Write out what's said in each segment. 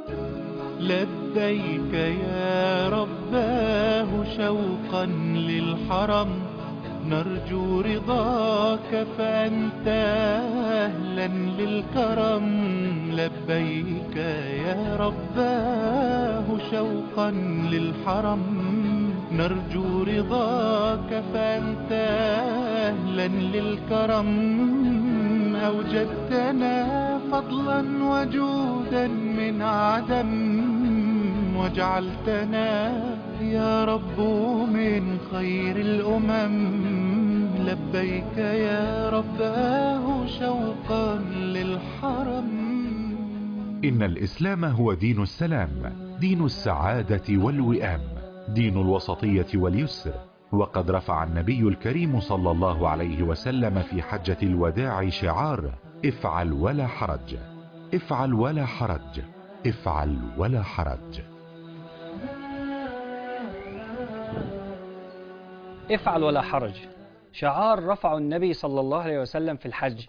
لبيك يا رباه شوقا للحرم نرجو رضاك فأنت أهلا للكرم لبيك يا رباه شوقا للحرم نرجو رضاك فأنت أهلا للكرم أوجدتنا فضلا وجودا من عدم وجعلتنا يا رب من خير الأمم لبيك يا رباه شوقا للحرم إن الإسلام هو دين السلام دين السعادة والوئام دين الوسطية واليسر وقد رفع النبي الكريم صلى الله عليه وسلم في حجة الوداع شعار افعل ولا حرج افعل ولا حرج افعل ولا حرج افعل ولا حرج شعار رفعه النبي صلى الله عليه وسلم في الحج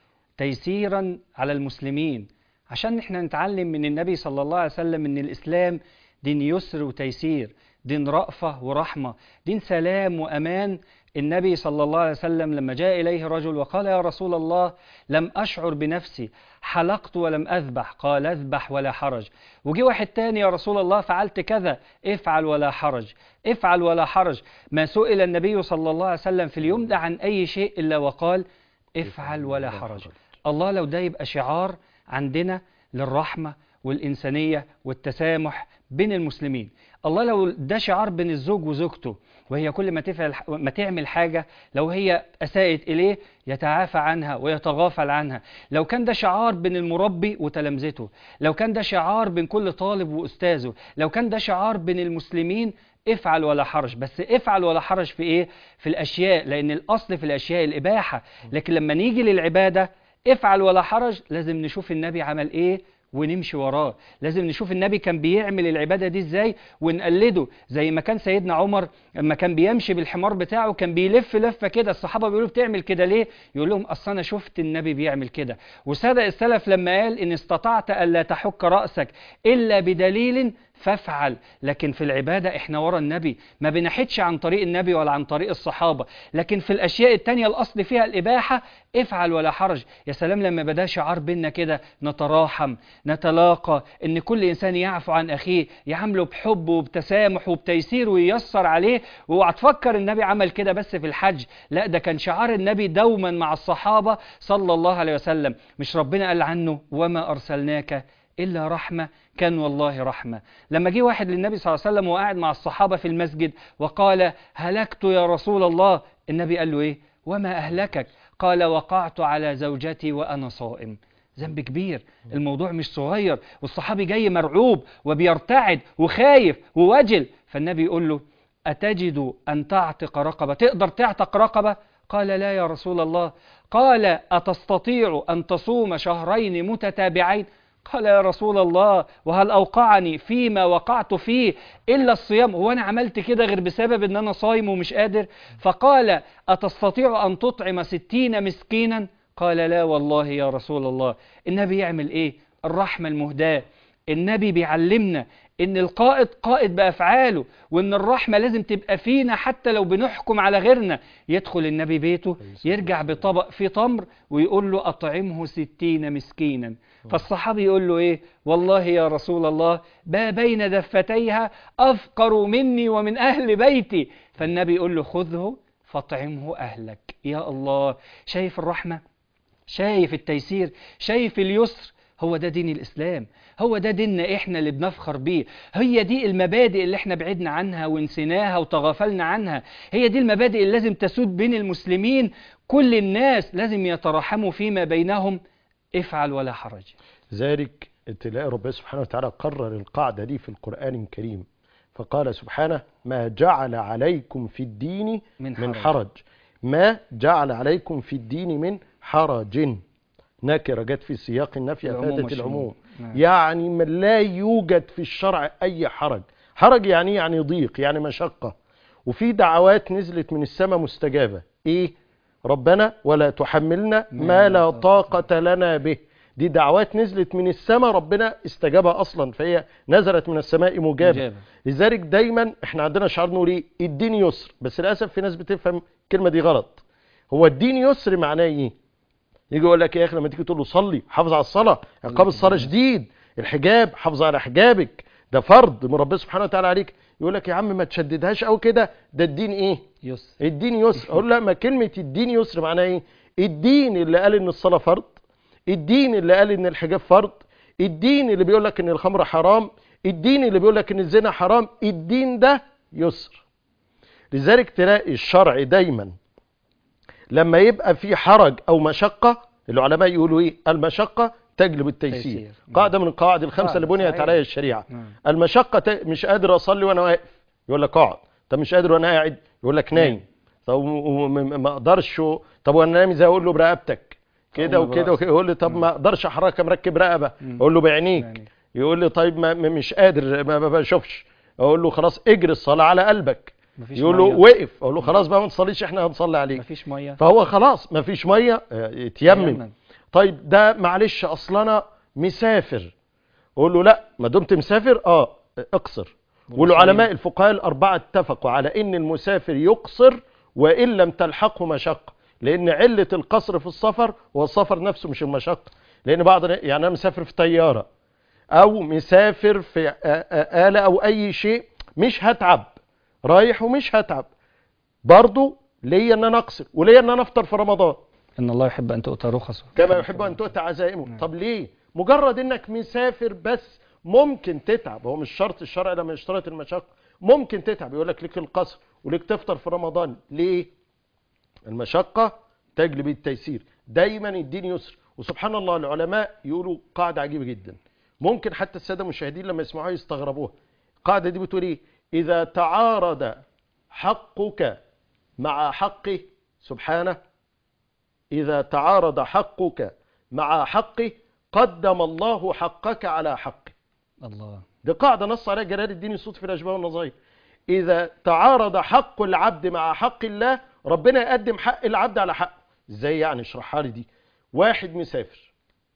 تيسيرا على المسلمين عشان احنا نتعلم من النبي صلى الله عليه وسلم ان الاسلام دين يسر وتيسير دين رأفة ورحمة دين سلام وأمان النبي صلى الله عليه وسلم لما جاء إليه رجل وقال يا رسول الله لم أشعر بنفسي حلقت ولم أذبح قال اذبح ولا حرج وجي واحد تاني يا رسول الله فعلت كذا افعل ولا حرج افعل ولا حرج ما سئل النبي صلى الله عليه وسلم في اليوم ده عن أي شيء إلا وقال افعل ولا حرج الله لو ده يبقى شعار عندنا للرحمة والإنسانية والتسامح بين المسلمين الله لو ده شعار بين الزوج وزوجته وهي كل ما تفعل ما تعمل حاجة لو هي أساءت إليه يتعافى عنها ويتغافل عنها لو كان ده شعار بين المربي وتلامذته لو كان ده شعار بين كل طالب وأستاذه لو كان ده شعار بين المسلمين افعل ولا حرج بس افعل ولا حرج في ايه في الاشياء لان الاصل في الاشياء الاباحه لكن لما نيجي للعباده افعل ولا حرج لازم نشوف النبي عمل ايه ونمشي وراه لازم نشوف النبي كان بيعمل العبادة دي ازاي ونقلده زي ما كان سيدنا عمر لما كان بيمشي بالحمار بتاعه كان بيلف لفة كده الصحابة بيقولوا بتعمل كده ليه يقول لهم اصل انا شفت النبي بيعمل كده وصدق السلف لما قال ان استطعت الا تحك رأسك الا بدليل فافعل لكن في العبادة احنا ورا النبي ما بنحدش عن طريق النبي ولا عن طريق الصحابة لكن في الأشياء التانية الأصل فيها الإباحة افعل ولا حرج يا سلام لما بدا شعار بينا كده نتراحم نتلاقى ان كل انسان يعفو عن اخيه يعامله بحب وبتسامح وبتيسير وييسر عليه واوعى تفكر النبي عمل كده بس في الحج لا ده كان شعار النبي دوما مع الصحابة صلى الله عليه وسلم مش ربنا قال عنه وما أرسلناك إلا رحمة كان والله رحمة لما جه واحد للنبي صلى الله عليه وسلم وقاعد مع الصحابة في المسجد وقال هلكت يا رسول الله النبي قال له إيه وما أهلكك قال وقعت على زوجتي وأنا صائم ذنب كبير الموضوع مش صغير والصحابي جاي مرعوب وبيرتعد وخايف ووجل فالنبي يقول له أتجد أن تعتق رقبة تقدر تعتق رقبة قال لا يا رسول الله قال أتستطيع أن تصوم شهرين متتابعين قال يا رسول الله وهل أوقعني فيما وقعت فيه إلا الصيام هو أنا عملت كده غير بسبب أن أنا صايم ومش قادر فقال أتستطيع أن تطعم ستين مسكينا قال لا والله يا رسول الله النبي يعمل إيه الرحمة المهداة النبي بيعلمنا ان القائد قائد بافعاله وان الرحمه لازم تبقى فينا حتى لو بنحكم على غيرنا يدخل النبي بيته يرجع بطبق فيه تمر ويقول له اطعمه ستين مسكينا فالصحابي يقول له ايه والله يا رسول الله ما بين دفتيها افقر مني ومن اهل بيتي فالنبي يقول له خذه فاطعمه اهلك يا الله شايف الرحمه شايف التيسير شايف اليسر هو ده دين الإسلام هو ده ديننا إحنا اللي بنفخر بيه هي دي المبادئ اللي إحنا بعدنا عنها ونسيناها وتغافلنا عنها هي دي المبادئ اللي لازم تسود بين المسلمين كل الناس لازم يتراحموا فيما بينهم افعل ولا حرج ذلك تلاقي ربنا سبحانه وتعالى قرر القاعدة دي في القرآن الكريم فقال سبحانه ما جعل عليكم في الدين من من حرج. حرج ما جعل عليكم في الدين من حرج نكرة جت في سياق النفي العموم أفادت والشمول. العموم نعم. يعني ما لا يوجد في الشرع أي حرج حرج يعني إيه؟ يعني ضيق يعني مشقة وفي دعوات نزلت من السماء مستجابة إيه ربنا ولا تحملنا ما لا طاقة لنا به دي دعوات نزلت من السماء ربنا استجابها اصلا فهي نزلت من السماء مجابه مجابة. لذلك دايما احنا عندنا شعار نقول ايه الدين يسر بس للاسف في ناس بتفهم الكلمه دي غلط هو الدين يسر معناه ايه يجي يقول لك يا اخي لما تيجي تقول له صلي حافظ على الصلاه عقاب الصلاه شديد الحجاب حافظ على حجابك ده فرض من ربنا سبحانه وتعالى عليك يقول لك يا عم ما تشددهاش قوي كده ده الدين ايه يسر الدين يسر اقول لا ما كلمه الدين يسر معناها ايه الدين اللي قال ان الصلاه فرض الدين اللي قال ان الحجاب فرض الدين اللي بيقول لك ان الخمر حرام الدين اللي بيقول لك ان الزنا حرام الدين ده يسر لذلك تلاقي الشرع دايما لما يبقى في حرج او مشقه العلماء يقولوا ايه المشقه تجلب التيسير تيسير. قاعده من القواعد الخمسه اللي قاعدة بنيت صحيح. عليها الشريعه نعم. المشقه ت... مش قادر اصلي وانا واقف يقول لك اقعد طب مش قادر وانا قاعد يقول لك نايم طب و- و- م- ما اقدرش و- طب وانا نايم ازاي اقول له برقبتك كده أقول له وكده برأسك. وكده يقول لي طب ما اقدرش احركك مركب رقبه مم. اقول له بعينيك بعينيك. يقول لي طيب ما ما- مش قادر ما ما بشوفش اقول له خلاص اجري الصلاه على قلبك مفيش يقول له مية. وقف اقول له خلاص بقى ما تصليش احنا هنصلي عليك مفيش ميه فهو خلاص ما فيش ميه آه، يتيمم تيمم. طيب ده معلش اصل انا مسافر اقول له لا ما دمت مسافر اه اقصر والعلماء الفقهاء الاربعه اتفقوا على ان المسافر يقصر وان لم تلحقه مشقه لان عله القصر في السفر هو السفر نفسه مش المشقه لان بعض يعني انا مسافر في طياره او مسافر في آ- آ- آلة او اي شيء مش هتعب رايح ومش هتعب برضو ليا ان انا اقصر وليا ان انا افطر في رمضان ان الله يحب ان تؤتى رخصه كما يحب ان تؤتى عزائمه طب ليه مجرد انك مسافر بس ممكن تتعب هو مش شرط الشرع لما يشترط المشقه ممكن تتعب يقول لك ليك القصر وليك تفطر في رمضان ليه المشقه تجلب التيسير دايما الدين يسر وسبحان الله العلماء يقولوا قاعده عجيبه جدا ممكن حتى الساده المشاهدين لما يسمعوها يستغربوها القاعده دي بتقول ايه اذا تعارض حقك مع حقه سبحانه إذا تعارض حقك مع حقه قدم الله حقك على حقه الله دي قاعدة نص عليها جلال الدين الصوت في الأشباه والنظائر إذا تعارض حق العبد مع حق الله ربنا يقدم حق العبد على حقه ازاي يعني اشرحها لي دي واحد مسافر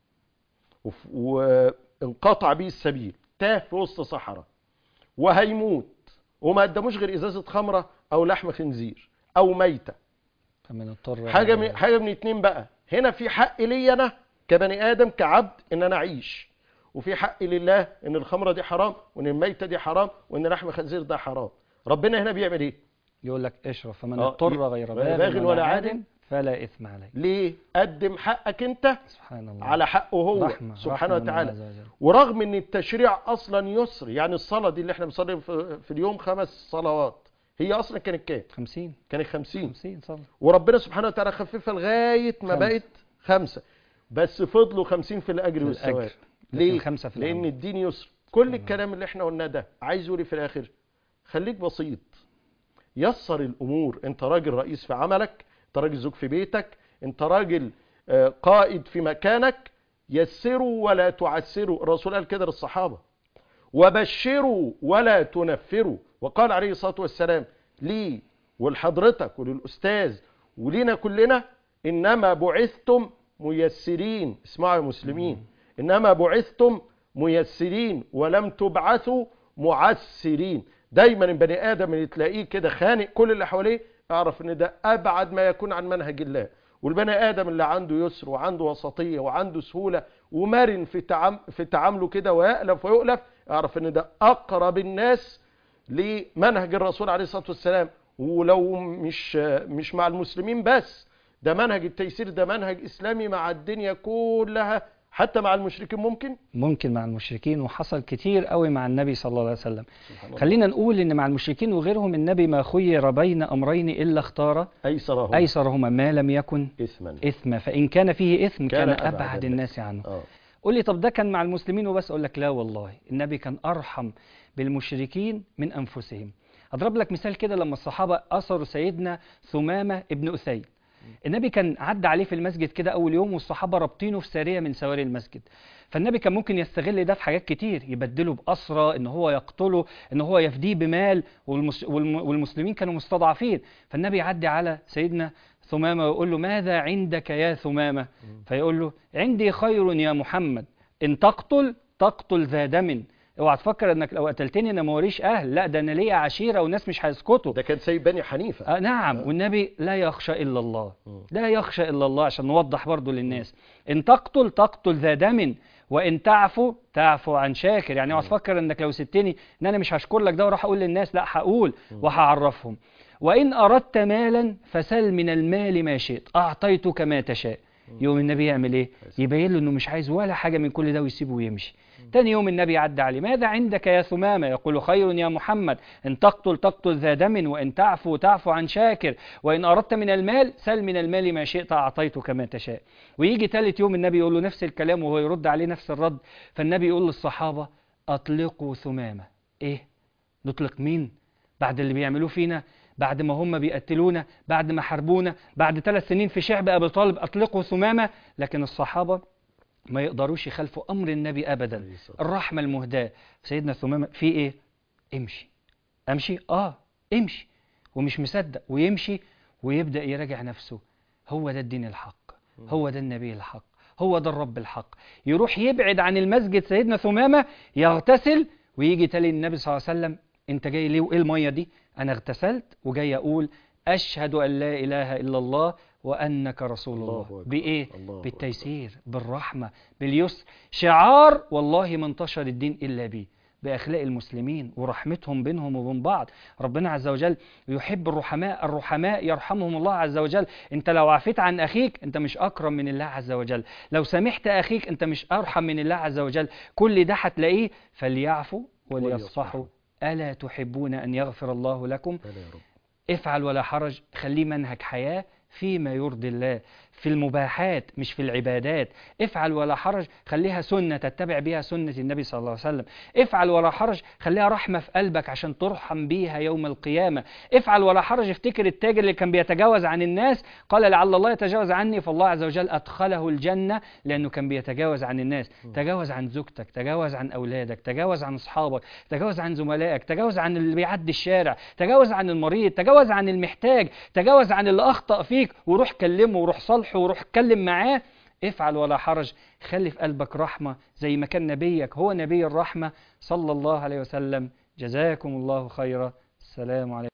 وف- وانقطع بيه السبيل تاه في وسط صحراء وهيموت وما قدموش غير ازازه خمره او لحم خنزير او ميته فمن اضطر حاجه من حاجه من اتنين بقى هنا في حق لي انا كبني ادم كعبد ان انا اعيش وفي حق لله ان الخمره دي حرام وان الميته دي حرام وان لحم الخنزير ده حرام ربنا هنا بيعمل ايه يقول لك اشرب فمن آه، اضطر ي- غير غير باغ باغ ولا ولا عاد عاد فلا اثم عليه ليه قدم حقك انت سبحان الله على حقه هو رحمة سبحانه رحمة من وتعالى الله عز وجل. ورغم ان التشريع اصلا يسر يعني الصلاه دي اللي احنا بنصلي في في اليوم خمس صلوات هي اصلا كانت كام 50 كانت 50 50 صلى وربنا سبحانه وتعالى خففها لغايه ما خمسة. بقت خمسه بس فضلوا 50 في الاجر في والثواب الأجر. لكن ليه خمسة في لان العمل. الدين يسر كل الكلام اللي احنا قلناه ده عايز يقول إيه في الاخر خليك بسيط يسر الامور انت راجل رئيس في عملك انت راجل زوج في بيتك انت راجل آه، قائد في مكانك يسروا ولا تعسروا الرسول قال كده للصحابه وبشروا ولا تنفروا وقال عليه الصلاه والسلام لي ولحضرتك وللاستاذ ولينا كلنا انما بعثتم ميسرين اسمعوا يا مسلمين انما بعثتم ميسرين ولم تبعثوا معسرين دايما البني ادم اللي تلاقيه كده خانق كل اللي حواليه اعرف ان ده ابعد ما يكون عن منهج الله والبني ادم اللي عنده يسر وعنده وسطيه وعنده سهوله ومرن في تعام في تعامله كده ويألف ويؤلف اعرف ان ده اقرب الناس لمنهج الرسول عليه الصلاه والسلام ولو مش مش مع المسلمين بس ده منهج التيسير ده منهج اسلامي مع الدنيا كلها حتى مع المشركين ممكن ممكن مع المشركين وحصل كتير قوي مع النبي صلى الله عليه وسلم خلينا نقول ان مع المشركين وغيرهم النبي ما خير بين امرين الا اختار ايسرهم ايسرهما ما لم يكن اثما اثم فان كان فيه اثم كان كان, أبعد ابعد الناس عنه اه قول لي طب ده كان مع المسلمين وبس اقول لك لا والله النبي كان ارحم بالمشركين من انفسهم اضرب لك مثال كده لما الصحابه اثروا سيدنا ثمامه ابن اسيد النبي كان عدى عليه في المسجد كده اول يوم والصحابه رابطينه في ساريه من سواري المسجد فالنبي كان ممكن يستغل ده في حاجات كتير يبدله بأسرى ان هو يقتله ان هو يفديه بمال والمس والم والمسلمين كانوا مستضعفين فالنبي يعدي على سيدنا ثمامة ويقول له ماذا عندك يا ثمامة فيقول له عندي خير يا محمد إن تقتل تقتل ذا دم اوعى تفكر انك لو قتلتني انا موريش اهل لا ده انا ليا عشيره وناس مش هيسكتوا ده كان سيد بني حنيفة آه نعم والنبي لا يخشى الا الله مم. لا يخشى الا الله عشان نوضح برضو للناس ان تقتل تقتل ذا دم وان تعفو تعفو عن شاكر يعني اوعى تفكر انك لو سبتني ان انا مش هشكر لك ده وراح اقول للناس لا هقول وهعرفهم وان اردت مالا فسل من المال ما شئت اعطيتك ما تشاء يوم النبي يعمل ايه يبين له انه مش عايز ولا حاجه من كل ده ويسيبه ويمشي تاني يوم النبي عدى عليه ماذا عندك يا ثمامة يقول خير يا محمد إن تقتل تقتل ذا دم وإن تعفو تعفو عن شاكر وإن أردت من المال سل من المال ما شئت أعطيتك ما تشاء ويجي تالت يوم النبي يقول له نفس الكلام وهو يرد عليه نفس الرد فالنبي يقول للصحابة أطلقوا ثمامة إيه نطلق مين بعد اللي بيعملوه فينا بعد ما هم بيقتلونا بعد ما حاربونا بعد ثلاث سنين في شعب أبي طالب أطلقوا ثمامة لكن الصحابة ما يقدروش يخالفوا أمر النبي أبدا عليه الصلاة والسلام. الرحمة المهداة سيدنا ثمامة في إيه امشي أمشي آه امشي ومش مصدق ويمشي ويبدأ يراجع نفسه هو ده الدين الحق هو ده النبي الحق هو ده الرب الحق يروح يبعد عن المسجد سيدنا ثمامة يغتسل ويجي تالي النبي صلى الله عليه وسلم انت جاي ليه وايه المية دي انا اغتسلت وجاي اقول اشهد ان لا اله الا الله وانك رسول الله الله, أكبر. بايه الله بالتيسير بالرحمة باليسر شعار والله ما انتشر الدين الا بيه باخلاق المسلمين ورحمتهم بينهم وبين بعض ربنا عز وجل يحب الرحماء الرحماء يرحمهم الله عز وجل انت لو عفيت عن اخيك انت مش اكرم من الله عز وجل لو سامحت اخيك انت مش ارحم من الله عز وجل كل ده هتلاقيه فليعفوا وليصفحوا الا تحبون ان يغفر الله لكم بلى يا رب افعل ولا حرج خليه منهج حياة فيما يرضي الله في المباحات مش في العبادات افعل ولا حرج خليها سنة تتبع بها سنة النبي صلى الله عليه وسلم افعل ولا حرج خليها رحمة في قلبك عشان ترحم بيها يوم القيامة افعل ولا حرج افتكر التاجر اللي كان بيتجاوز عن الناس قال لعل الله يتجاوز عني فالله عز وجل أدخله الجنة لأنه كان بيتجاوز عن الناس تجاوز عن زوجتك تجاوز عن أولادك تجاوز عن أصحابك تجاوز عن زملائك تجاوز عن اللي بيعدي الشارع تجاوز عن المريض تجاوز عن المحتاج تجاوز عن اللي أخطأ فيك وروح كلمه وروح صالحه وروح اتكلم معاه افعل ولا حرج خلي في قلبك رحمة زي ما كان نبيك هو نبي الرحمة صلى الله عليه وسلم جزاكم الله خيرا السلام عليكم